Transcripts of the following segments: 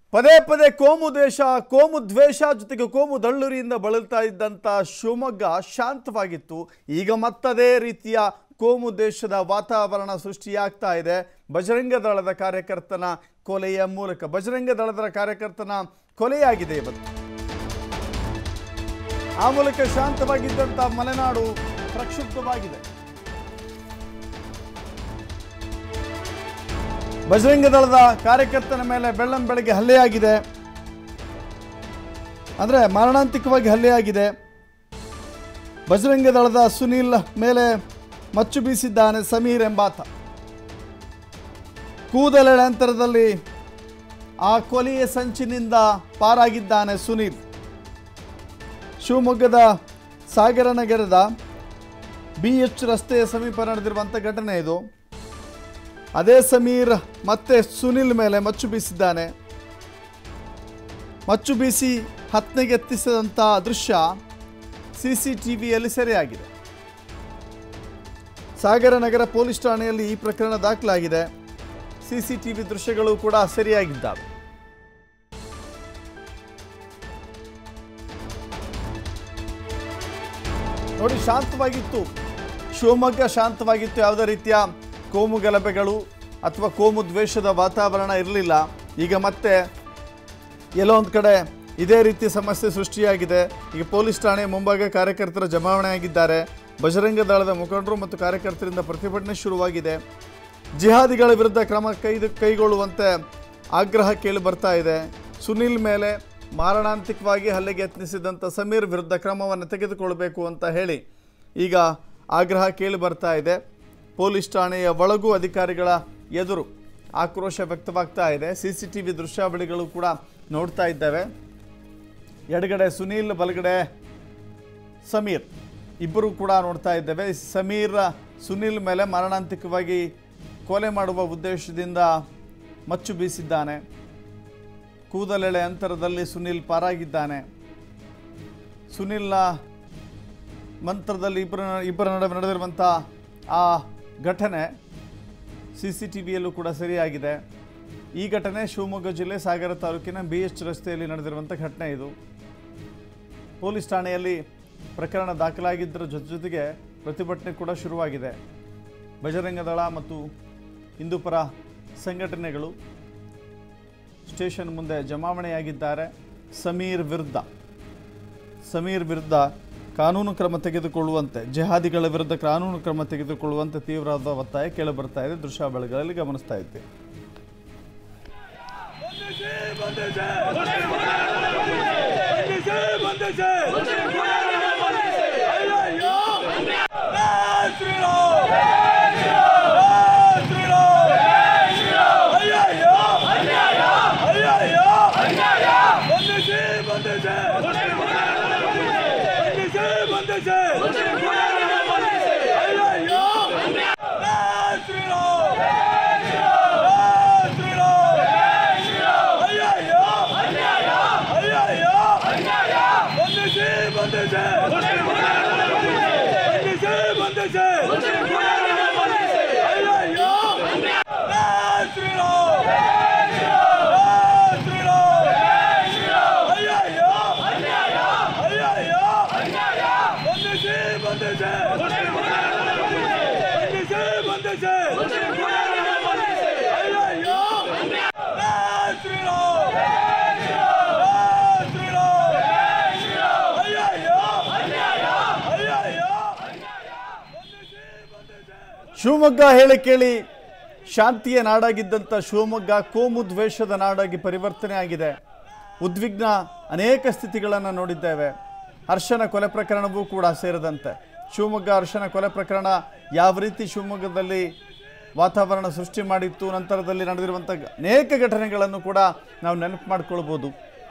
ಪದೇ ಪದೇ ಕೋಮು ದೇಶ ಕೋಮು ದ್ವೇಷ ಜೊತೆಗೆ ಕೋಮು ದಳ್ಳುರಿಯಿಂದ ಬಳಲ್ತಾ ಇದ್ದಂಥ ಶಿವಮೊಗ್ಗ ಶಾಂತವಾಗಿತ್ತು ಈಗ ಮತ್ತದೇ ರೀತಿಯ ಕೋಮು ದೇಶದ ವಾತಾವರಣ ಸೃಷ್ಟಿಯಾಗ್ತಾ ಇದೆ ಬಜರಂಗ ದಳದ ಕಾರ್ಯಕರ್ತನ ಕೊಲೆಯ ಮೂಲಕ ಬಜರಂಗ ದಳದ ಕಾರ್ಯಕರ್ತನ ಕೊಲೆಯಾಗಿದೆ ಇವತ್ತು ಆ ಮೂಲಕ ಶಾಂತವಾಗಿದ್ದಂಥ ಮಲೆನಾಡು ಪ್ರಕ್ಷುಬ್ಧವಾಗಿದೆ ಬಜರಂಗ ದಳದ ಕಾರ್ಯಕರ್ತನ ಮೇಲೆ ಬೆಳ್ಳಂ ಬೆಳಗ್ಗೆ ಹಲ್ಲೆಯಾಗಿದೆ ಅಂದರೆ ಮಾರಣಾಂತಿಕವಾಗಿ ಹಲ್ಲೆಯಾಗಿದೆ ಬಜರಂಗ ದಳದ ಸುನೀಲ್ ಮೇಲೆ ಮಚ್ಚು ಬೀಸಿದ್ದಾನೆ ಸಮೀರ್ ಎಂಬಾತ ಕೂದಲೆಳೆ ಅಂತರದಲ್ಲಿ ಆ ಕೊಲೆಯ ಸಂಚಿನಿಂದ ಪಾರಾಗಿದ್ದಾನೆ ಸುನೀಲ್ ಶಿವಮೊಗ್ಗದ ಸಾಗರನಗರದ ಬಿ ಎಚ್ ರಸ್ತೆಯ ಸಮೀಪ ನಡೆದಿರುವಂಥ ಘಟನೆ ಇದು ಅದೇ ಸಮೀರ್ ಮತ್ತೆ ಸುನಿಲ್ ಮೇಲೆ ಮಚ್ಚು ಬೀಸಿದ್ದಾನೆ ಮಚ್ಚು ಬೀಸಿ ಹತ್ನೆಗೆ ಎತ್ತಿಸಿದಂಥ ದೃಶ್ಯ ಸಿ ಸಿ ಟಿ ವಿಯಲ್ಲಿ ಸೆರೆಯಾಗಿದೆ ಸಾಗರನಗರ ಪೊಲೀಸ್ ಠಾಣೆಯಲ್ಲಿ ಈ ಪ್ರಕರಣ ದಾಖಲಾಗಿದೆ ಸಿ ಸಿ ಟಿ ವಿ ದೃಶ್ಯಗಳು ಕೂಡ ಸರಿಯಾಗಿದ್ದಾವೆ ನೋಡಿ ಶಾಂತವಾಗಿತ್ತು ಶಿವಮೊಗ್ಗ ಶಾಂತವಾಗಿತ್ತು ಯಾವುದೇ ರೀತಿಯ ಕೋಮು ಗಲಭೆಗಳು ಅಥವಾ ಕೋಮು ದ್ವೇಷದ ವಾತಾವರಣ ಇರಲಿಲ್ಲ ಈಗ ಮತ್ತೆ ಎಲ್ಲೋ ಒಂದು ಕಡೆ ಇದೇ ರೀತಿ ಸಮಸ್ಯೆ ಸೃಷ್ಟಿಯಾಗಿದೆ ಈಗ ಪೊಲೀಸ್ ಠಾಣೆ ಮುಂಭಾಗ ಕಾರ್ಯಕರ್ತರ ಜಮಾವಣೆಯಾಗಿದ್ದಾರೆ ಬಜರಂಗ ದಳದ ಮುಖಂಡರು ಮತ್ತು ಕಾರ್ಯಕರ್ತರಿಂದ ಪ್ರತಿಭಟನೆ ಶುರುವಾಗಿದೆ ಜಿಹಾದಿಗಳ ವಿರುದ್ಧ ಕ್ರಮ ಕೈದು ಕೈಗೊಳ್ಳುವಂತೆ ಆಗ್ರಹ ಕೇಳಿ ಬರ್ತಾ ಇದೆ ಸುನಿಲ್ ಮೇಲೆ ಮಾರಣಾಂತಿಕವಾಗಿ ಹಲ್ಲೆಗೆ ಯತ್ನಿಸಿದಂಥ ಸಮೀರ್ ವಿರುದ್ಧ ಕ್ರಮವನ್ನು ತೆಗೆದುಕೊಳ್ಬೇಕು ಅಂತ ಹೇಳಿ ಈಗ ಆಗ್ರಹ ಕೇಳಿ ಬರ್ತಾ ಇದೆ ಪೊಲೀಸ್ ಠಾಣೆಯ ಒಳಗೂ ಅಧಿಕಾರಿಗಳ ಎದುರು ಆಕ್ರೋಶ ವ್ಯಕ್ತವಾಗ್ತಾ ಇದೆ ಸಿ ಸಿ ಟಿ ವಿ ದೃಶ್ಯಾವಳಿಗಳು ಕೂಡ ನೋಡ್ತಾ ಇದ್ದೇವೆ ಎಡಗಡೆ ಸುನೀಲ್ ಬಲಗಡೆ ಸಮೀರ್ ಇಬ್ಬರು ಕೂಡ ನೋಡ್ತಾ ಇದ್ದೇವೆ ಸಮೀರ್ ಸುನೀಲ್ ಮೇಲೆ ಮಾರಣಾಂತಿಕವಾಗಿ ಕೊಲೆ ಮಾಡುವ ಉದ್ದೇಶದಿಂದ ಮಚ್ಚು ಬೀಸಿದ್ದಾನೆ ಕೂದಲೆಳೆ ಅಂತರದಲ್ಲಿ ಸುನೀಲ್ ಪಾರಾಗಿದ್ದಾನೆ ಸುನೀಲ್ನ ಮಂತ್ರದಲ್ಲಿ ಇಬ್ಬರ ಇಬ್ಬರ ನಡುವೆ ನಡೆದಿರುವಂಥ ಆ ಘಟನೆ ಸಿ ಸಿ ಟಿ ವಿಯಲ್ಲೂ ಕೂಡ ಸರಿಯಾಗಿದೆ ಈ ಘಟನೆ ಶಿವಮೊಗ್ಗ ಜಿಲ್ಲೆ ಸಾಗರ ತಾಲೂಕಿನ ಬಿ ಎಚ್ ರಸ್ತೆಯಲ್ಲಿ ನಡೆದಿರುವಂಥ ಘಟನೆ ಇದು ಪೊಲೀಸ್ ಠಾಣೆಯಲ್ಲಿ ಪ್ರಕರಣ ದಾಖಲಾಗಿದ್ದರ ಜೊತೆ ಜೊತೆಗೆ ಪ್ರತಿಭಟನೆ ಕೂಡ ಶುರುವಾಗಿದೆ ಬಜರಂಗ ದಳ ಮತ್ತು ಹಿಂದೂಪರ ಸಂಘಟನೆಗಳು ಸ್ಟೇಷನ್ ಮುಂದೆ ಜಮಾವಣೆಯಾಗಿದ್ದಾರೆ ಸಮೀರ್ ವಿರುದ್ಧ ಸಮೀರ್ ವಿರುದ್ಧ ಕಾನೂನು ಕ್ರಮ ತೆಗೆದುಕೊಳ್ಳುವಂತೆ ಜಿಹಾದಿಗಳ ವಿರುದ್ಧ ಕಾನೂನು ಕ್ರಮ ತೆಗೆದುಕೊಳ್ಳುವಂತೆ ತೀವ್ರವಾದ ಒತ್ತಾಯ ಕೇಳಿಬರ್ತಾ ಇದೆ ದೃಶ್ಯಾವಳಿಗಳಲ್ಲಿ ಗಮನಿಸ್ತಾ ಇದ್ದೀವಿ ಶಿವಮೊಗ್ಗ ಹೇಳಿ ಕೇಳಿ ಶಾಂತಿಯ ನಾಡಾಗಿದ್ದಂಥ ಶಿವಮೊಗ್ಗ ಕೋಮು ದ್ವೇಷದ ನಾಡಾಗಿ ಪರಿವರ್ತನೆ ಆಗಿದೆ ಉದ್ವಿಗ್ನ ಅನೇಕ ಸ್ಥಿತಿಗಳನ್ನು ನೋಡಿದ್ದೇವೆ ಹರ್ಷನ ಕೊಲೆ ಪ್ರಕರಣವೂ ಕೂಡ ಸೇರಿದಂತೆ ಶಿವಮೊಗ್ಗ ಹರ್ಷನ ಕೊಲೆ ಪ್ರಕರಣ ಯಾವ ರೀತಿ ಶಿವಮೊಗ್ಗದಲ್ಲಿ ವಾತಾವರಣ ಸೃಷ್ಟಿ ಮಾಡಿತ್ತು ನಂತರದಲ್ಲಿ ನಡೆದಿರುವಂಥ ಅನೇಕ ಘಟನೆಗಳನ್ನು ಕೂಡ ನಾವು ನೆನಪು ಮಾಡ್ಕೊಳ್ಬೋದು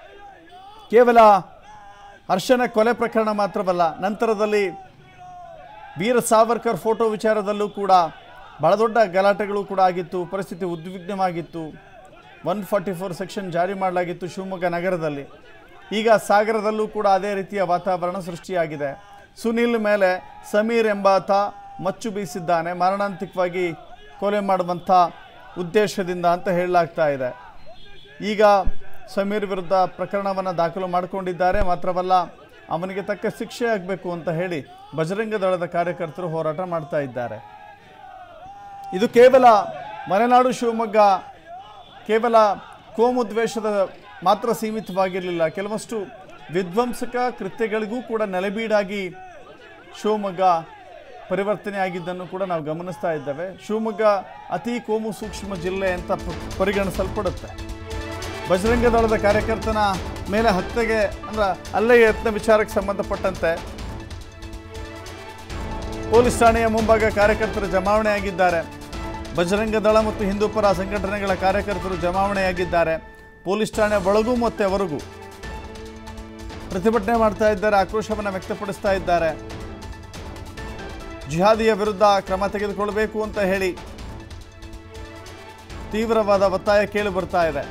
ಕೇವಲ ಹರ್ಷನ ಕೊಲೆ ಪ್ರಕರಣ ಮಾತ್ರವಲ್ಲ ನಂತರದಲ್ಲಿ ವೀರ ಸಾವರ್ಕರ್ ಫೋಟೋ ವಿಚಾರದಲ್ಲೂ ಕೂಡ ಬಹಳ ದೊಡ್ಡ ಗಲಾಟೆಗಳು ಕೂಡ ಆಗಿತ್ತು ಪರಿಸ್ಥಿತಿ ಉದ್ವಿಗ್ನವಾಗಿತ್ತು ಒನ್ ಫಾರ್ಟಿ ಫೋರ್ ಸೆಕ್ಷನ್ ಜಾರಿ ಮಾಡಲಾಗಿತ್ತು ಶಿವಮೊಗ್ಗ ನಗರದಲ್ಲಿ ಈಗ ಸಾಗರದಲ್ಲೂ ಕೂಡ ಅದೇ ರೀತಿಯ ವಾತಾವರಣ ಸೃಷ್ಟಿಯಾಗಿದೆ ಸುನೀಲ್ ಮೇಲೆ ಸಮೀರ್ ಎಂಬಾತ ಮಚ್ಚು ಬೀಸಿದ್ದಾನೆ ಮಾರಣಾಂತಿಕವಾಗಿ ಕೊಲೆ ಮಾಡುವಂಥ ಉದ್ದೇಶದಿಂದ ಅಂತ ಹೇಳಲಾಗ್ತಾ ಇದೆ ಈಗ ಸಮೀರ್ ವಿರುದ್ಧ ಪ್ರಕರಣವನ್ನು ದಾಖಲು ಮಾಡಿಕೊಂಡಿದ್ದಾರೆ ಮಾತ್ರವಲ್ಲ ಅವನಿಗೆ ತಕ್ಕ ಶಿಕ್ಷೆ ಆಗಬೇಕು ಅಂತ ಹೇಳಿ ಬಜರಂಗ ದಳದ ಕಾರ್ಯಕರ್ತರು ಹೋರಾಟ ಮಾಡ್ತಾ ಇದ್ದಾರೆ ಇದು ಕೇವಲ ಮಲೆನಾಡು ಶಿವಮೊಗ್ಗ ಕೇವಲ ಕೋಮು ದ್ವೇಷದ ಮಾತ್ರ ಸೀಮಿತವಾಗಿರಲಿಲ್ಲ ಕೆಲವಷ್ಟು ವಿಧ್ವಂಸಕ ಕೃತ್ಯಗಳಿಗೂ ಕೂಡ ನೆಲೆಬೀಡಾಗಿ ಶಿವಮೊಗ್ಗ ಪರಿವರ್ತನೆ ಆಗಿದ್ದನ್ನು ಕೂಡ ನಾವು ಗಮನಿಸ್ತಾ ಇದ್ದೇವೆ ಶಿವಮೊಗ್ಗ ಅತಿ ಕೋಮು ಸೂಕ್ಷ್ಮ ಜಿಲ್ಲೆ ಅಂತ ಪ- ಪರಿಗಣಿಸಲ್ಪಡುತ್ತೆ ಬಜರಂಗ ದಳದ ಕಾರ್ಯಕರ್ತನ ಮೇಲೆ ಹತ್ಯೆಗೆ ಅಂದ್ರೆ ಅಲ್ಲೇ ಯತ್ನ ವಿಚಾರಕ್ಕೆ ಸಂಬಂಧಪಟ್ಟಂತೆ ಪೊಲೀಸ್ ಠಾಣೆಯ ಮುಂಭಾಗ ಕಾರ್ಯಕರ್ತರು ಜಮಾವಣೆಯಾಗಿದ್ದಾರೆ ಬಜರಂಗ ದಳ ಮತ್ತು ಹಿಂದೂ ಪರ ಸಂಘಟನೆಗಳ ಕಾರ್ಯಕರ್ತರು ಜಮಾವಣೆಯಾಗಿದ್ದಾರೆ ಪೊಲೀಸ್ ಠಾಣೆ ಒಳಗೂ ಮತ್ತೆ ಹೊರಗೂ ಪ್ರತಿಭಟನೆ ಮಾಡ್ತಾ ಇದ್ದಾರೆ ಆಕ್ರೋಶವನ್ನು ವ್ಯಕ್ತಪಡಿಸ್ತಾ ಇದ್ದಾರೆ ಜಿಹಾದಿಯ ವಿರುದ್ಧ ಕ್ರಮ ತೆಗೆದುಕೊಳ್ಳಬೇಕು ಅಂತ ಹೇಳಿ ತೀವ್ರವಾದ ಒತ್ತಾಯ ಕೇಳಿ ಬರ್ತಾ ಇದೆ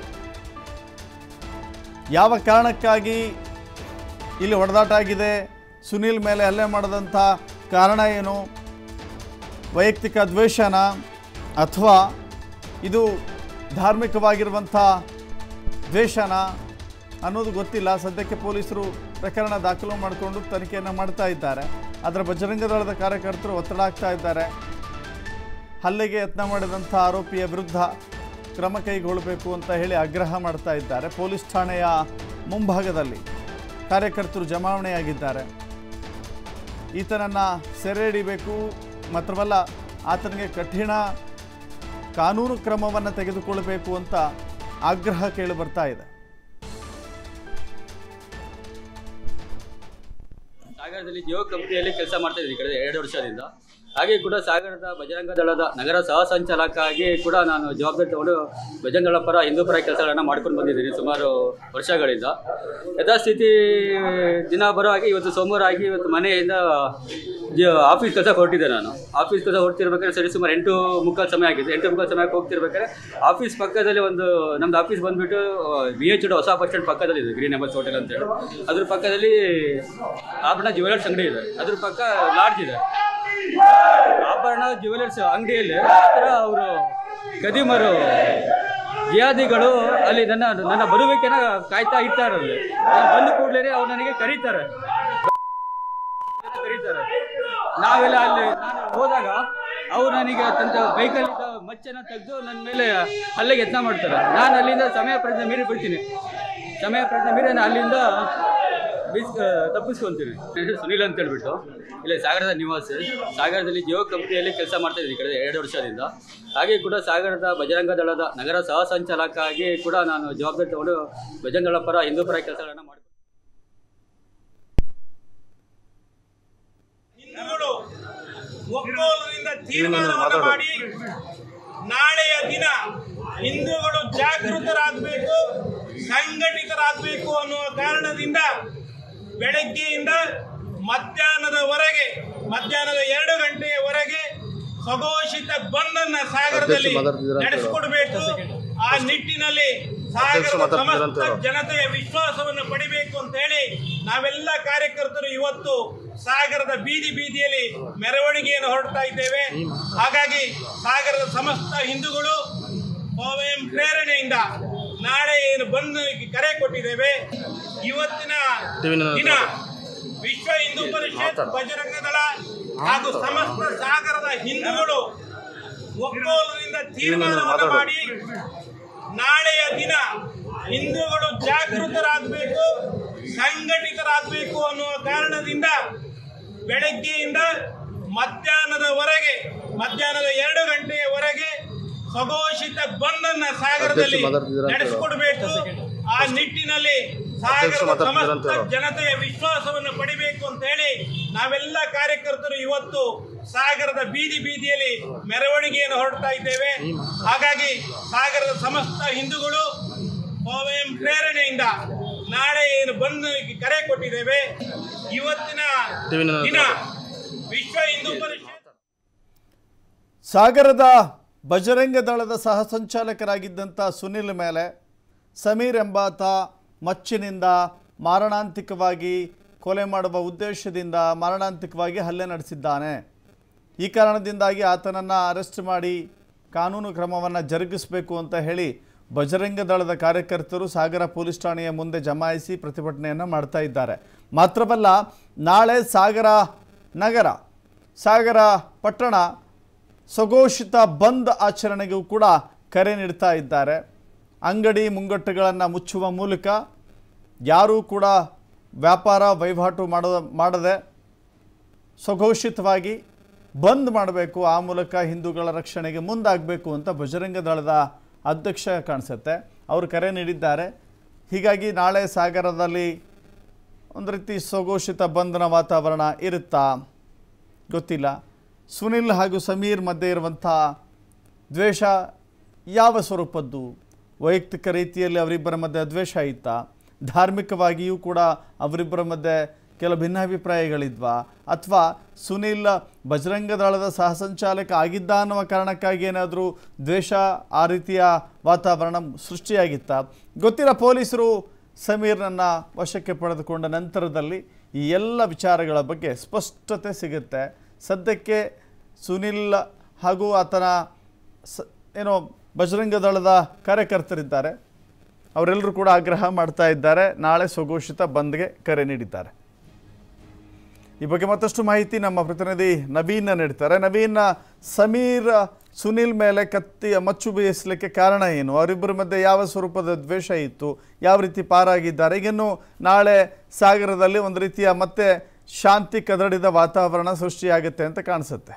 ಯಾವ ಕಾರಣಕ್ಕಾಗಿ ಇಲ್ಲಿ ಹೊಡೆದಾಟ ಆಗಿದೆ ಸುನೀಲ್ ಮೇಲೆ ಹಲ್ಲೆ ಮಾಡದಂಥ ಕಾರಣ ಏನು ವೈಯಕ್ತಿಕ ದ್ವೇಷನ ಅಥವಾ ಇದು ಧಾರ್ಮಿಕವಾಗಿರುವಂಥ ದ್ವೇಷನ ಅನ್ನೋದು ಗೊತ್ತಿಲ್ಲ ಸದ್ಯಕ್ಕೆ ಪೊಲೀಸರು ಪ್ರಕರಣ ದಾಖಲು ಮಾಡಿಕೊಂಡು ತನಿಖೆಯನ್ನು ಮಾಡ್ತಾ ಇದ್ದಾರೆ ಅದರ ಬಜರಂಗ ದಳದ ಕಾರ್ಯಕರ್ತರು ಒತ್ತಡ ಆಗ್ತಾ ಇದ್ದಾರೆ ಹಲ್ಲೆಗೆ ಯತ್ನ ಮಾಡಿದಂಥ ಆರೋಪಿಯ ವಿರುದ್ಧ ಕ್ರಮ ಕೈಗೊಳ್ಳಬೇಕು ಅಂತ ಹೇಳಿ ಆಗ್ರಹ ಮಾಡ್ತಾ ಇದ್ದಾರೆ ಪೊಲೀಸ್ ಠಾಣೆಯ ಮುಂಭಾಗದಲ್ಲಿ ಕಾರ್ಯಕರ್ತರು ಜಮಾವಣೆಯಾಗಿದ್ದಾರೆ ಈತನನ್ನು ಸೆರೆ ಹಿಡಿಬೇಕು ಮಾತ್ರವಲ್ಲ ಆತನಿಗೆ ಕಠಿಣ ಕಾನೂನು ಕ್ರಮವನ್ನು ತೆಗೆದುಕೊಳ್ಳಬೇಕು ಅಂತ ಆಗ್ರಹ ಕೇಳಿ ಬರ್ತಾ ಇದೆ ಸಾಗರದಲ್ಲಿ ಜಿಯೋ ಕಂಪನಿಯಲ್ಲಿ ಕೆಲಸ ಮಾಡ್ತಾ ಇದ್ದೀನಿ ಕಳೆದ ಎರಡು ವರ್ಷದಿಂದ ಹಾಗೆ ಕೂಡ ಸಾಗರದ ಬಜರಂಗ ದಳದ ನಗರ ಸಹ ಸಂಚಾಲಕ ಕೂಡ ನಾನು ಜವಾಬ್ದಾರಿ ತಗೊಂಡು ಬಜರಂಗ ದಳ ಪರ ಹಿಂದೂ ಪರ ಕೆಲಸಗಳನ್ನ ಮಾಡ್ಕೊಂಡು ಬಂದಿದ್ದೀನಿ ಸುಮಾರು ವರ್ಷಗಳಿಂದ ಯಥಾಸ್ಥಿತಿ ದಿನ ಬರೋ ಹಾಗೆ ಇವತ್ತು ಸೋಮವಾರ ಆಗಿ ಇವತ್ತು ಮನೆಯಿಂದ ಜ- ಆಫೀಸ್ ಕೆಲಸ ಹೊರಟಿದ್ದೆ ನಾನು ಆಫೀಸ್ ಕೆಲಸ ಹೊರಟಿರ್ಬೇಕಾದ್ರೆ ಸರಿ ಸುಮಾರು ಎಂಟು ಮುಕ್ಕಾಲು ಸಮಯ ಆಗಿದೆ ಎಂಟು ಮುಕ್ಕಾಲು ಸಮಯಕ್ಕೆ ಹೋಗ್ತಿರ್ಬೇಕಾದ್ರೆ ಆಫೀಸ್ ಪಕ್ಕದಲ್ಲಿ ಒಂದು ನಮ್ದು ಆಫೀಸ್ ಬಂದ್ಬಿಟ್ಟು ಬಿ ಎಚ್ ಹೊಸ ಬಸ್ ಸ್ಟ್ಯಾಂಡ್ ಪಕ್ಕದಲ್ಲಿ ಇದೆ ಗ್ರೀನ್ ಎಂಬಸ್ ಹೋಟೆಲ್ ಅಂತೇಳಿ ಅದ್ರ ಪಕ್ಕದಲ್ಲಿ ಆಭರಣ ಜ್ಯುವೆಲರ್ಸ್ ಅಂಗಡಿ ಇದೆ ಅದ್ರ ಪಕ್ಕ ಲಾಡ್ಜ್ ಇದೆ ಆಭರಣ ಜ್ಯುವೆಲರ್ಸ್ ಅಂಗಡಿಯಲ್ಲಿ ಹತ್ರ ಅವರು ಕದಿಮರು ಜಿಯಾದಿಗಳು ಅಲ್ಲಿ ನನ್ನ ನನ್ನ ಬರುವಿಕೆನ ಕಾಯ್ತಾ ಇರ್ತಾರೆ ಅಲ್ಲಿ ನಾನು ಬಂದ ಕೂಡಲೇ ಅವ್ರು ನನಗೆ ಕರೀತಾರೆ ಕರೀತಾರೆ ನಾವೆಲ್ಲ ಅಲ್ಲಿ ನಾನು ಹೋದಾಗ ಅವ್ರು ನನಗೆ ತಂತ ಬೈಕಲ್ಲಿ ಮಚ್ಚನ್ನ ತೆಗೆದು ನನ್ನ ಮೇಲೆ ಹಲ್ಲೆಗೆ ಯತ್ನ ಮಾಡ್ತಾರೆ ನಾನು ಅಲ್ಲಿಂದ ಸಮಯ ಪ್ರಜ್ಞೆ ಮೀರಿ ಬಿಡ್ತೀನಿ ಸಮಯ ಪ್ರಜ್ಞೆ ಮೀರಿ ನಾನು ಅಲ್ಲಿಂದ ಬೀಸ್ ತಪ್ಪಿಸ್ಕೊಂತೀನಿ ನನ್ನ ಹೆಸರು ಸುನೀಲ್ ಅಂತ ಹೇಳ್ಬಿಟ್ಟು ಇಲ್ಲಿ ಸಾಗರದ ನಿವಾಸಿ ಸಾಗರದಲ್ಲಿ ಜಿಯೋ ಕಂಪನಿಯಲ್ಲಿ ಕೆಲಸ ಮಾಡ್ತಾ ಇದ್ದೀನಿ ಕಳೆದ ಎರಡು ವರ್ಷದಿಂದ ಹಾಗೆ ಕೂಡ ಸಾಗರದ ಬಜರಂಗ ದಳದ ನಗರ ಸಹ ಸಂಚಾಲಕ ಕೂಡ ನಾನು ಜವಾಬ್ದಾರಿ ತಗೊಂಡು ಬಜರಂಗ ದಳ ಪರ ಹಿಂದೂ ಪರ ಕೆಲಸಗಳನ್ನ ಮಾಡ್ತೀನಿ ಹಿಂದೂಗಳು ಒಕ್ಕೂಲರಿಂದ ತೀರ್ಮಾನವನ್ನು ಮಾಡಿ ನಾಳೆಯ ದಿನ ಹಿಂದೂಗಳು ಜಾಗೃತರಾಗಬೇಕು ಸಂಘಟಿತರಾಗಬೇಕು ಅನ್ನುವ ಕಾರಣದಿಂದ ಬೆಳಗ್ಗೆಯಿಂದ ಮಧ್ಯಾಹ್ನದವರೆಗೆ ಮಧ್ಯಾಹ್ನದ ಎರಡು ಗಂಟೆಯವರೆಗೆ ಸ್ವಘೋಷಿತ ಬಂದನ್ನ ಸಾಗರದಲ್ಲಿ ನಡೆಸಿಕೊಡ್ಬೇಕು ಆ ನಿಟ್ಟಿನಲ್ಲಿ ಸಾಗರದ ಸಮಸ್ತ ಜನತೆಯ ವಿಶ್ವಾಸವನ್ನು ಪಡಿಬೇಕು ಅಂತ ಹೇಳಿ ನಾವೆಲ್ಲ ಕಾರ್ಯಕರ್ತರು ಇವತ್ತು ಸಾಗರದ ಬೀದಿ ಬೀದಿಯಲ್ಲಿ ಮೆರವಣಿಗೆಯನ್ನು ಹೊರಡ್ತಾ ಇದ್ದೇವೆ ಹಾಗಾಗಿ ಸಾಗರದ ಸಮಸ್ತ ಹಿಂದೂಗಳು ಸ್ವಯಂ ಪ್ರೇರಣೆಯಿಂದ ನಾಳೆ ಏನು ಬಂದು ಕರೆ ಕೊಟ್ಟಿದ್ದೇವೆ ಇವತ್ತಿನ ದಿನ ವಿಶ್ವ ಹಿಂದೂ ಪರಿಷತ್ ಬಜರಂಗ ದಳ ಹಾಗೂ ಸಮಸ್ತ ಸಾಗರದ ಹಿಂದೂಗಳು ಒಕ್ಕೂಲರಿಂದ ತೀರ್ಮಾನವನ್ನು ಮಾಡಿ ನಾಳೆಯ ದಿನ ಹಿಂದೂಗಳು ಜಾಗೃತರಾಗಬೇಕು ಸಂಘಟಿತರಾಗಬೇಕು ಅನ್ನುವ ಕಾರಣದಿಂದ ಬೆಳಗ್ಗೆಯಿಂದ ಮಧ್ಯಾಹ್ನದವರೆಗೆ ಮಧ್ಯಾಹ್ನದ ಎರಡು ಗಂಟೆಯವರೆಗೆ ಸ್ವಘೋಷಿತ ಬಂದನ್ನ ಸಾಗರದಲ್ಲಿ ನಡೆಸಿಕೊಡ್ಬೇಕು ಆ ನಿಟ್ಟಿನಲ್ಲಿ ಸಾಗರದ ಸಮಸ್ತ ಜನತೆಯ ವಿಶ್ವಾಸವನ್ನು ಪಡಿಬೇಕು ಅಂತ ಹೇಳಿ ನಾವೆಲ್ಲ ಕಾರ್ಯಕರ್ತರು ಇವತ್ತು ಸಾಗರದ ಬೀದಿ ಬೀದಿಯಲ್ಲಿ ಮೆರವಣಿಗೆಯನ್ನು ಹೊರಡ್ತಾ ಇದ್ದೇವೆ ಹಾಗಾಗಿ ಸಾಗರದ ಸಮಸ್ತ ಹಿಂದೂಗಳು ಸ್ವಯಂ ಪ್ರೇರಣೆಯಿಂದ ನಾಳೆ ಏನು ಬಂದು ಕರೆ ಕೊಟ್ಟಿದ್ದೇವೆ ಇವತ್ತಿನ ದಿನ ವಿಶ್ವ ಹಿಂದೂ ಪರಿಷತ್ ಸಾಗರದ ಬಜರಂಗ ದಳದ ಸಹ ಸಂಚಾಲಕರಾಗಿದ್ದಂಥ ಸುನಿಲ್ ಮೇಲೆ ಸಮೀರ್ ಎಂಬಾತ ಮಚ್ಚಿನಿಂದ ಮಾರಣಾಂತಿಕವಾಗಿ ಕೊಲೆ ಮಾಡುವ ಉದ್ದೇಶದಿಂದ ಮಾರಣಾಂತಿಕವಾಗಿ ಹಲ್ಲೆ ನಡೆಸಿದ್ದಾನೆ ಈ ಕಾರಣದಿಂದಾಗಿ ಆತನನ್ನು ಅರೆಸ್ಟ್ ಮಾಡಿ ಕಾನೂನು ಕ್ರಮವನ್ನು ಜರುಗಿಸಬೇಕು ಅಂತ ಹೇಳಿ ಬಜರಂಗ ದಳದ ಕಾರ್ಯಕರ್ತರು ಸಾಗರ ಪೊಲೀಸ್ ಠಾಣೆಯ ಮುಂದೆ ಜಮಾಯಿಸಿ ಪ್ರತಿಭಟನೆಯನ್ನು ಮಾಡ್ತಾ ಇದ್ದಾರೆ ಮಾತ್ರವಲ್ಲ ನಾಳೆ ಸಾಗರ ನಗರ ಸಾಗರ ಪಟ್ಟಣ ಸಘೋಷಿತ ಬಂದ್ ಆಚರಣೆಗೂ ಕೂಡ ಕರೆ ನೀಡ್ತಾ ಇದ್ದಾರೆ ಅಂಗಡಿ ಮುಂಗಟ್ಟುಗಳನ್ನು ಮುಚ್ಚುವ ಮೂಲಕ ಯಾರೂ ಕೂಡ ವ್ಯಾಪಾರ ವಹಿವಾಟು ಮಾಡದ ಮಾಡದೆ ಸಘೋಷಿತವಾಗಿ ಬಂದ್ ಮಾಡಬೇಕು ಆ ಮೂಲಕ ಹಿಂದೂಗಳ ರಕ್ಷಣೆಗೆ ಮುಂದಾಗಬೇಕು ಅಂತ ಬಜರಂಗ ದಳದ ಅಧ್ಯಕ್ಷ ಕಾಣಿಸುತ್ತೆ ಅವರು ಕರೆ ನೀಡಿದ್ದಾರೆ ಹೀಗಾಗಿ ನಾಳೆ ಸಾಗರದಲ್ಲಿ ಒಂದು ರೀತಿ ಸಘೋಷಿತ ಬಂಧನ ವಾತಾವರಣ ಇರುತ್ತಾ ಗೊತ್ತಿಲ್ಲ ಸುನಿಲ್ ಹಾಗೂ ಸಮೀರ್ ಮಧ್ಯೆ ಇರುವಂಥ ದ್ವೇಷ ಯಾವ ಸ್ವರೂಪದ್ದು ವೈಯಕ್ತಿಕ ರೀತಿಯಲ್ಲಿ ಅವರಿಬ್ಬರ ಮಧ್ಯೆ ದ್ವೇಷ ಇತ್ತಾ ಧಾರ್ಮಿಕವಾಗಿಯೂ ಕೂಡ ಅವರಿಬ್ಬರ ಮಧ್ಯೆ ಕೆಲವು ಭಿನ್ನಾಭಿಪ್ರಾಯಗಳಿದ್ವಾ ಅಥವಾ ಸುನಿಲ್ ಬಜರಂಗ ದಳದ ಸಹಸಂಚಾಲಕ ಆಗಿದ್ದ ಅನ್ನುವ ಕಾರಣಕ್ಕಾಗಿ ಏನಾದರೂ ದ್ವೇಷ ಆ ರೀತಿಯ ವಾತಾವರಣ ಸೃಷ್ಟಿಯಾಗಿತ್ತಾ ಗೊತ್ತಿಲ್ಲ ಪೊಲೀಸರು ಸಮೀರ್ನನ್ನು ವಶಕ್ಕೆ ಪಡೆದುಕೊಂಡ ನಂತರದಲ್ಲಿ ಈ ಎಲ್ಲ ವಿಚಾರಗಳ ಬಗ್ಗೆ ಸ್ಪಷ್ಟತೆ ಸಿಗುತ್ತೆ ಸದ್ಯಕ್ಕೆ ಸುನಿಲ್ ಹಾಗೂ ಆತನ ಸ ಏನೋ ಬಜರಂಗ ದಳದ ಕಾರ್ಯಕರ್ತರಿದ್ದಾರೆ ಅವರೆಲ್ಲರೂ ಕೂಡ ಆಗ್ರಹ ಮಾಡ್ತಾ ಇದ್ದಾರೆ ನಾಳೆ ಸುಘೋಷಿತ ಬಂದ್ಗೆ ಕರೆ ನೀಡಿದ್ದಾರೆ ಈ ಬಗ್ಗೆ ಮತ್ತಷ್ಟು ಮಾಹಿತಿ ನಮ್ಮ ಪ್ರತಿನಿಧಿ ನವೀನ್ ನೀಡ್ತಾರೆ ನವೀನ್ ಸಮೀರ್ ಸುನಿಲ್ ಮೇಲೆ ಕತ್ತಿ ಮಚ್ಚು ಬೇಯಿಸಲಿಕ್ಕೆ ಕಾರಣ ಏನು ಅವರಿಬ್ಬರ ಮಧ್ಯೆ ಯಾವ ಸ್ವರೂಪದ ದ್ವೇಷ ಇತ್ತು ಯಾವ ರೀತಿ ಪಾರಾಗಿದ್ದಾರೆ ಈಗಿನ್ನು ನಾಳೆ ಸಾಗರದಲ್ಲಿ ಒಂದು ರೀತಿಯ ಮತ್ತೆ ಶಾಂತಿ ಕದಡಿದ ವಾತಾವರಣ ಸೃಷ್ಟಿಯಾಗುತ್ತೆ ಅಂತ ಕಾಣಿಸುತ್ತೆ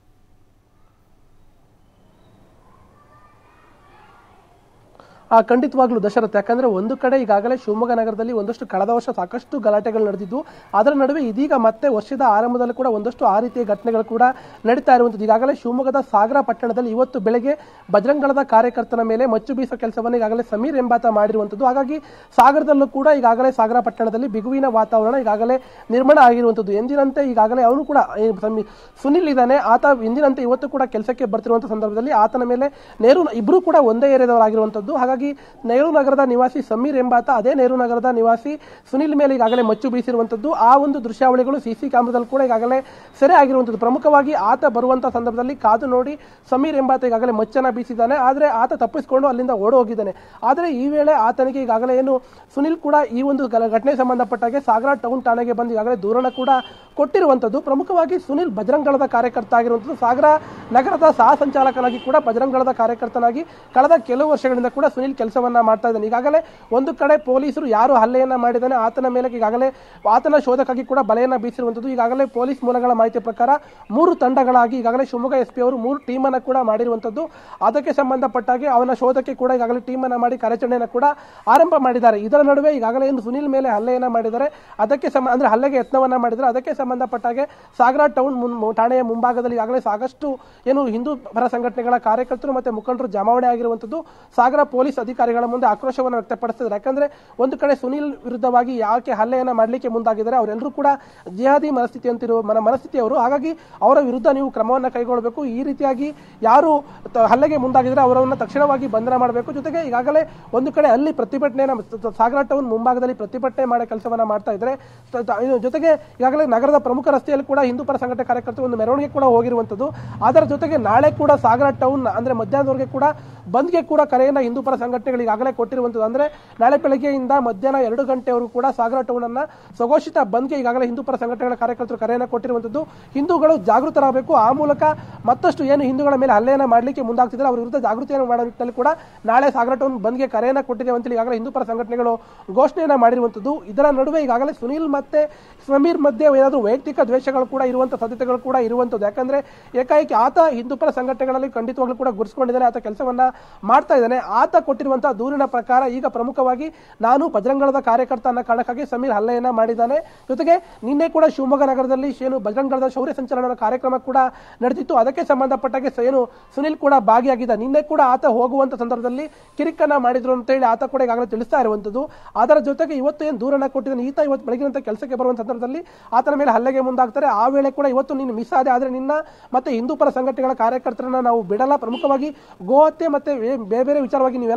ಆ ಖಂಡಿತವಾಗ್ಲೂ ದಶರಥ ಯಾಕಂದ್ರೆ ಒಂದು ಕಡೆ ಈಗಾಗಲೇ ಶಿವಮೊಗ್ಗ ನಗರದಲ್ಲಿ ಒಂದಷ್ಟು ಕಳೆದ ವರ್ಷ ಸಾಕಷ್ಟು ಗಲಾಟೆಗಳು ನಡೆದಿದ್ದು ಅದರ ನಡುವೆ ಇದೀಗ ಮತ್ತೆ ವರ್ಷದ ಆರಂಭದಲ್ಲಿ ಕೂಡ ಒಂದಷ್ಟು ಆ ರೀತಿಯ ಘಟನೆಗಳು ಕೂಡ ನಡೀತಾ ಇರುವಂಥದ್ದು ಈಗಾಗಲೇ ಶಿವಮೊಗ್ಗದ ಸಾಗರ ಪಟ್ಟಣದಲ್ಲಿ ಇವತ್ತು ಬೆಳಗ್ಗೆ ಬಜರಂಗಳದ ಕಾರ್ಯಕರ್ತನ ಮೇಲೆ ಮಚ್ಚು ಬೀಸೋ ಕೆಲಸವನ್ನು ಈಗಾಗಲೇ ಸಮೀರ್ ಎಂಬಾತ ಮಾಡಿರುವಂಥದ್ದು ಹಾಗಾಗಿ ಸಾಗರದಲ್ಲೂ ಕೂಡ ಈಗಾಗಲೇ ಸಾಗರ ಪಟ್ಟಣದಲ್ಲಿ ಬಿಗುವಿನ ವಾತಾವರಣ ಈಗಾಗಲೇ ನಿರ್ಮಾಣ ಆಗಿರುವಂಥದ್ದು ಎಂದಿನಂತೆ ಈಗಾಗಲೇ ಅವನು ಕೂಡ ಈ ಸಮಿ- ಸುನಿಲ್ ಇದ್ದಾನೆ ಆತ ಎಂದಿನಂತೆ ಇವತ್ತು ಕೂಡ ಕೆಲಸಕ್ಕೆ ಬರ್ತಿರುವಂಥ ಸಂದರ್ಭದಲ್ಲಿ ಆತನ ಮೇಲೆ ನೆಹರು ಇಬ್ಬರು ಕೂಡ ಒಂದೇ ಏರಿಯಾದವರಾಗಿರುವಂಥದ್ದು ಹಾಗಾಗಿ ನೆಹರು ನಗರದ ನಿವಾಸಿ ಸಮೀರ್ ಎಂಬಾತ ಅದೇ ನೆಹರು ನಗರದ ನಿವಾಸಿ ಸುನಿಲ್ ಮೇಲೆ ಈಗಾಗಲೇ ಮಚ್ಚು ಬೀಸಿರುವಂಥದ್ದು ಆ ಒಂದು ದೃಶ್ಯಾವಳಿಗಳು ಸಿಸಿ ಕ್ಯಾಮ್ರಾದಲ್ಲಿ ಕೂಡ ಈಗಾಗಲೇ ಸೆರೆ ಆಗಿರುವಂಥದ್ದು ಪ್ರಮುಖವಾಗಿ ಆತ ಬರುವಂಥ ಸಂದರ್ಭದಲ್ಲಿ ಕಾದು ನೋಡಿ ಸಮೀರ್ ಎಂಬಾತ ಈಗಾಗಲೇ ಮಚ್ಚನ್ನ ಬೀಸಿದ್ದಾನೆ ಆದರೆ ಆತ ತಪ್ಪಿಸಿಕೊಂಡು ಅಲ್ಲಿಂದ ಓಡಿ ಹೋಗಿದ್ದಾನೆ ಆದರೆ ಈ ವೇಳೆ ಆತನಿಗೆ ಈಗಾಗಲೇ ಏನು ಸುನಿಲ್ ಕೂಡ ಈ ಒಂದು ಗಲ- ಘಟನೆಗೆ ಸಂಬಂಧಪಟ್ಟಾಗೆ ಸಾಗರ ಟೌನ್ ಠಾಣೆಗೆ ಬಂದು ಈಗಾಗಲೇ ದೂರಣ ಕೂಡ ಕೊಟ್ಟಿರುವಂಥದ್ದು ಪ್ರಮುಖವಾಗಿ ಸುನಿಲ್ ಬಜರಂಗಳದ ಕಾರ್ಯಕರ್ತ ಆಗಿರುವಂಥದ್ದು ಸಾಗರ ನಗರದ ಸಹ ಸಂಚಾಲಕನಾಗಿ ಕೂಡ ಬಜರಂಗಳದ ಕಾರ್ಯಕರ್ತನಾಗಿ ಕಳೆದ ಕೆಲವು ವರ್ಷಗಳಿಂದ ಕೂಡ ಸುನಿಲ್ ಕೆಲಸವನ್ನ ಮಾಡ್ತಾ ಇದ್ದಾನೆ ಈಗಾಗಲೇ ಒಂದು ಕಡೆ ಪೊಲೀಸರು ಯಾರು ಹಲ್ಲೆಯನ್ನ ಮಾಡಿದ್ದಾನೆ ಆತನ ಮೇಲೆ ಈಗಾಗಲೇ ಆತನ ಶೋಧಕ್ಕಾಗಿ ಕೂಡ ಬಲೆಯನ್ನ ಬೀಸಿರುವಂಥದ್ದು ಈಗಾಗಲೇ ಪೊಲೀಸ್ ಮೂಲಗಳ ಮಾಹಿತಿ ಪ್ರಕಾರ ಮೂರು ತಂಡಗಳಾಗಿ ಈಗಾಗಲೇ ಶಿವಮೊಗ್ಗ ಎಸ್ ಪಿ ಅವರು ಮೂರು ಟೀಮನ್ನು ಕೂಡ ಮಾಡಿರುವಂಥದ್ದು ಅದಕ್ಕೆ ಸಂಬಂಧಪಟ್ಟಾಗೆ ಅವನ ಶೋಧಕ್ಕೆ ಕೂಡ ಈಗಾಗಲೇ ಟೀಮನ್ನು ಮಾಡಿ ಕಾರ್ಯಾಚರಣೆಯನ್ನು ಕೂಡ ಆರಂಭ ಮಾಡಿದ್ದಾರೆ ಇದರ ನಡುವೆ ಈಗಾಗಲೇ ಏನು ಸುನಿಲ್ ಮೇಲೆ ಹಲ್ಲೆಯನ್ನ ಮಾಡಿದ್ದಾರೆ ಅದಕ್ಕೆ ಸಮ ಅಂದ್ರೆ ಹಲ್ಲೆಗೆ ಯತ್ನವನ್ನ ಮಾಡಿದ್ದಾರೆ ಅದಕ್ಕೆ ಸಂಬಂಧಪಟ್ಟಾಗೆ ಸಾಗರ ಟೌನ್ ಮುನ್ ಠಾಣೆಯ ಮುಂಭಾಗದಲ್ಲಿ ಈಗಾಗಲೇ ಸಾಕಷ್ಟು ಏನು ಹಿಂದೂ ಪರ ಸಂಘಟನೆಗಳ ಕಾರ್ಯಕರ್ತರು ಮತ್ತೆ ಮುಖಂಡರು ಜಮಾವಣೆ ಆಗಿರುವಂಥದ್ದು ಸಾಗರ ಪೊಲೀಸ್ ಅಧಿಕಾರಿಗಳ ಮುಂದೆ ಆಕ್ರೋಶವನ್ನು ವ್ಯಕ್ತಪಡಿಸಿದ್ದಾರೆ ಯಾಕಂದ್ರೆ ಒಂದು ಕಡೆ ಸುನಿಲ್ ವಿರುದ್ಧವಾಗಿ ಯಾಕೆ ಹಲ್ಲೆಯನ್ನ ಮಾಡಲಿಕ್ಕೆ ಮುಂದಾಗಿದ್ದಾರೆ ಅವರೆಲ್ಲರೂ ಕೂಡ ಜಿಹಾದಿ ಮನಸ್ಥಿತಿ ಅಂತಿರುವ ಮನ ಮನಸ್ಥಿತಿಯವರು ಹಾಗಾಗಿ ಅವರ ವಿರುದ್ಧ ನೀವು ಕ್ರಮವನ್ನು ಕೈಗೊಳ್ಳಬೇಕು ಈ ರೀತಿಯಾಗಿ ಯಾರು ತ- ಹಲ್ಲೆಗೆ ಮುಂದಾಗಿದ್ರೆ ಅವರನ್ನು ತಕ್ಷಣವಾಗಿ ಬಂಧನ ಮಾಡಬೇಕು ಜೊತೆಗೆ ಈಗಾಗಲೇ ಒಂದು ಕಡೆ ಅಲ್ಲಿ ಪ್ರತಿಭಟನೆಯನ್ನು ಸ- ಸ- ಸಾಗರ ಟೌನ್ ಮುಂಭಾಗದಲ್ಲಿ ಪ್ರತಿಭಟನೆ ಮಾಡೋ ಕೆಲಸವನ್ನ ಮಾಡ್ತಾ ಇದ್ದಾರೆ ಸ- ತ- ಇದು ಜೊತೆಗೆ ಈಗಾಗಲೇ ನಗರದ ಪ್ರಮುಖ ರಸ್ತೆಯಲ್ಲಿ ಕೂಡ ಹಿಂದೂ ಪರ ಸಂಘಟನೆ ಕಾರ್ಯಕರ್ತರು ಒಂದು ಮೆರವಣಿಗೆ ಕೂಡ ಹೋಗಿರುವಂಥದ್ದು ಅದರ ಜೊತೆಗೆ ನಾಳೆ ಕೂಡ ಸಾಗರ ಟೌನ್ ಅಂದ್ರೆ ಮಧ್ಯಾಹ್ನದವರೆಗೆ ಕೂಡ ಬಂದ್ಗೆ ಕೂಡ ಕರೆಯನ್ನ ಹಿಂದೂ ಪರ ಸಂಘಟನೆಗಳು ಈಗಾಗಲೇ ಕೊಟ್ಟಿರುವಂಥದ್ದು ಅಂದ್ರೆ ನಾಳೆ ಬೆಳಗ್ಗೆಯಿಂದ ಮಧ್ಯಾಹ್ನ ಎರಡು ಗಂಟೆವರೆಗೂ ಕೂಡ ಸಾಗರ ಟೌನ್ ಅನ್ನ ಸ್ವಘೋಷಿತ ಬಂದ್ಗೆ ಈಗಾಗಲೇ ಹಿಂದೂ ಪರ ಸಂಘಟನೆಗಳ ಕಾರ್ಯಕರ್ತರು ಕರೆಯನ್ನ ಕೊಟ್ಟಿರುವಂಥದ್ದು ಹಿಂದೂಗಳು ಜಾಗೃತರಾಗಬೇಕು ಆ ಮೂಲಕ ಮತ್ತಷ್ಟು ಏನು ಹಿಂದೂಗಳ ಮೇಲೆ ಹಲ್ಲೆಯನ್ನ ಮಾಡಲಿಕ್ಕೆ ಮುಂದಾಗ್ತಿದ್ದಾರೆ ಅವರ ವಿರುದ್ಧ ಜಾಗೃತಿಯನ್ನು ಮಾಡೋ ನಿಟ್ಟಿನಲ್ಲಿ ಕೂಡ ನಾಳೆ ಸಾಗರ ಟೌನ್ ಬಂದ್ಗೆ ಕರೆಯನ್ನ ಕೊಟ್ಟಿದ್ದೇವೆ ಅಂತೇಳಿ ಈಗಾಗಲೇ ಹಿಂದೂ ಪರ ಸಂಘಟನೆಗಳು ಘೋಷಣೆಯನ್ನ ಮಾಡಿರುವಂಥದ್ದು ಇದರ ನಡುವೆ ಈಗಾಗಲೇ ಸುನೀಲ್ ಮತ್ತೆ ಸಮೀರ್ ಮಧ್ಯೆ ಏನಾದರೂ ವೈಯಕ್ತಿಕ ದ್ವೇಷಗಳು ಕೂಡ ಇರುವಂಥ ಸಾಧ್ಯತೆಗಳು ಕೂಡ ಇರುವಂಥದ್ದು ಯಾಕಂದ್ರೆ ಏಕಾಏಕಿ ಆತ ಹಿಂದೂ ಪರ ಸಂಘಟನೆಗಳಲ್ಲಿ ಖಂಡಿತವಾಗ್ಲೂ ಕೂಡ ಗುರುಸ್ಕೊಂಡಿದ್ದಾನೆ ಆತ ಕೆಲಸವನ್ನ ಮಾಡ್ತಾ ಇದ್ದಾನೆ ಆತ ಕೊಟ್ಟಿರುವಂತಹ ದೂರಿನ ಪ್ರಕಾರ ಈಗ ಪ್ರಮುಖವಾಗಿ ನಾನು ಬಜರಂಗಳದ ಕಾರ್ಯಕರ್ತ ಅನ್ನೋ ಕಾರಣಕ್ಕಾಗಿ ಸಮೀರ್ ಹಲ್ಲೆಯನ್ನ ಮಾಡಿದ್ದಾನೆ ಜೊತೆಗೆ ನಿನ್ನೆ ಕೂಡ ಶಿವಮೊಗ್ಗ ನಗರದಲ್ಲಿ ಏನು ಬಜರಂಗಳದ ಶೌರ್ಯ ಸಂಚಲನ ಕಾರ್ಯಕ್ರಮ ಕೂಡ ನಡೆದಿತ್ತು ಅದಕ್ಕೆ ಸಂಬಂಧಪಟ್ಟಾಗೆ ಸ- ಏನು ಸುನಿಲ್ ಕೂಡ ಭಾಗಿಯಾಗಿದ್ದ ನಿನ್ನೆ ಕೂಡ ಆತ ಹೋಗುವಂತ ಸಂದರ್ಭದಲ್ಲಿ ಕಿರಿಕನ್ನ ಮಾಡಿದ್ರು ಅಂತ ಹೇಳಿ ಆತ ಕೂಡ ಈಗಾಗಲೇ ತಿಳಿಸ್ತಾ ಇರುವಂತದ್ದು ಅದರ ಜೊತೆಗೆ ಇವತ್ತು ಏನು ದೂರನ್ನ ಕೊಟ್ಟಿದ್ದಾನೆ ಈತ ಇವತ್ತು ಬೆಳಗಿನಂತ ಕೆಲಸಕ್ಕೆ ಬರುವಂತ ಸಂದರ್ಭದಲ್ಲಿ ಆತನ ಮೇಲೆ ಹಲ್ಲೆಗೆ ಮುಂದಾಗ್ತಾರೆ ಆ ವೇಳೆ ಕೂಡ ಇವತ್ತು ನೀನು ಮಿಸ್ ಆದೆ ಆದ್ರೆ ನಿನ್ನ ಮತ್ತೆ ಹಿಂದೂ ಪರ ಸಂಘಟನೆಗಳ ಕಾರ್ಯಕರ್ತರನ್ನ ನಾವು ಬಿಡಲ್ಲ ಪ್ರಮುಖವಾಗಿ ಗೋಹತ್ಯೆ ಮತ್ತೆ ವೇ- ಬೇರೆ ಬೇರೆ ವಿಚಾರವಾಗಿ ನೀವೆಲ್ಲ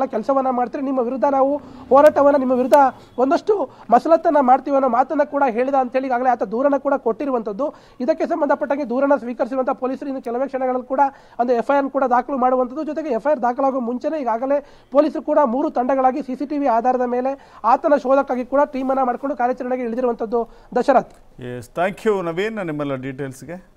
ಕೆಲಸವನ್ನ ಮಾಡ್ತೀರಿ ನಿಮ್ಮ ವಿರುದ್ಧ ನಾವು ಹೋರಾಟವನ್ನ ನಿಮ್ಮ ವಿರುದ್ಧ ಒಂದಷ್ಟು ಮಸಲತ್ತನ್ನ ಮಾಡ್ತೀವಿ ಅನ್ನೋ ಮಾತನ್ನ ಕೂಡ ಹೇಳಿದ ಅಂತೇಳಿ ಈಗಾಗಲೇ ಆತ ದೂರನ್ನ ಕೂಡ ಕೊಟ್ಟಿರುವಂತದ್ದು ಇದಕ್ಕೆ ಸಂಬಂಧಪಟ್ಟಂಗೆ ದೂರನ್ನ ಸ್ವೀಕರಿಸಿರುವಂತಹ ಪೊಲೀಸರು ಇನ್ನು ಕೆಲವೇ ಕ್ಷಣಗಳಲ್ಲಿ ಕೂಡ ಒಂದು ಎಫ್ಐಆರ್ ಕೂಡ ದಾಖಲು ಮಾಡುವಂಥದ್ದು ಜೊತೆಗೆ ಎಫ್ಐಆರ್ ದಾಖಲಾಗುವ ಮುಂಚೆನೇ ಈಗಾಗಲೇ ಪೊಲೀಸರು ಕೂಡ ಮೂರು ತಂಡಗಳಾಗಿ ಸಿಸಿಟಿವಿ ಆಧಾರದ ಮೇಲೆ ಆತನ ಶೋಧಕ್ಕಾಗಿ ಕೂಡ ಟೀಮ್ ಅನ್ನ ಮಾಡಿಕೊಂಡು ಕಾರ್ಯಾಚರಣೆಗೆ ಇಳಿದಿರುವಂತದ್ದು Dasharath yes thank you Naveen ನಿಮ್ಮೆಲ್ಲ ಡೀಟೇಲ್ಸ್ಗೆ